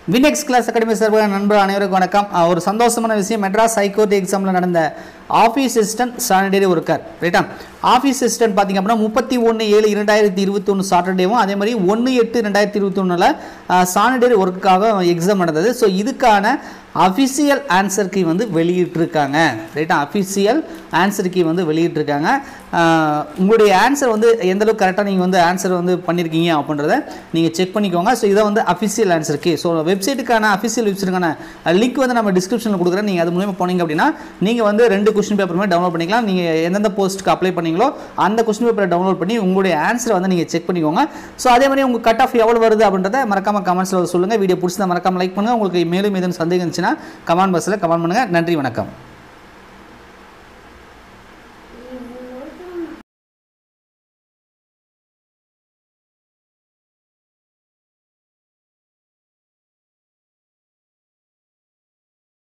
வினெக்ஸ் class academy சார்பாக நண்பர் அனைவருக்கும் வணக்கம் அஹ் ஒரு சந்தோஷமான விஷயம் மெட்ராஸ் ஹைகோர்ட் எக்ஸாமில் நடந்த ஆஃபீஸ் அசிஸ்டன்ட் சானிடரி ஒர்க்கர் ரைட்டா ஆஃபீஸ் அசிஸ்டன்ட் பார்த்தீங்க அப்படின்னா முப்பத்தி ஒன்று ஏழு இரண்டாயிரத்தி இருபத்தொன்று சாட்டர்டேவும் அதே மாதிரி ஒன்று எட்டு ரெண்டாயிரத்தி இருபத்தொன்னில் சானிடரி ஒர்க்குக்காக எக்ஸாம் நடந்தது ஸோ இதுக்கான அஃபிஷியல் ஆன்சர் கீ வந்து வெளியிட்டிருக்காங்க ரைட்டா அஃபிஷியல் ஆன்சர் கீ வந்து வெளியிட்டிருக்காங்க அஹ் உங்களுடைய ஆன்சர் வந்து எந்த அளவுக்கு கரெக்டாக நீங்கள் வந்து ஆன்சர் வந்து பண்ணியிருக்கீங்க அப்படின்றத நீங்கள் செக் பண்ணிக்கோங்க ஸோ இதை வந்து அஃபிஷியல் ஆன்சர் கீ ஸோ வெப்சைட்டுக்கான அஃபிஷியல் வெப்சைட்டுக்கான லிங்க் வந்து நம்ம டிஸ்கிரிப்ஷனில் கொடுக்குறேன் நீங்கள் அது மூலியமாக போனீங்க அப்படின்னா நீங்கள் வந்து ரெண்டு கொஸ்டின் பேப்பருமே டவுன்லோட் பண்ணிக்கலாம் நீங்கள் எந்தெந்த போஸ்ட்டுக்கு அப்ளை பண்ணீங்களோ அந்த கொஸ்டின் பேப்பரை டவுன்லோட் பண்ணி உங்களுடைய ஆன்சரை வந்து நீங்கள் செக் பண்ணிக்கோங்க ஸோ அதே மாதிரி உங்கள் கட் ஆஃப் எவ்வளோ வருது அப்படின்றத மறக்காம கமெண்ட்ஸில் சொல்லுங்கள் வீடியோ பிடிச்சதா மறக்காம லைக் பண்ணுங்கள் உங்களுக்கு மேலும் எதுவும் சந்தேகம் இருந்துச்சுன்னா கமெண்ட் பாக்ஸில் கமெண்ட் பண்ணுங்கள் நன்றி வணக்கம்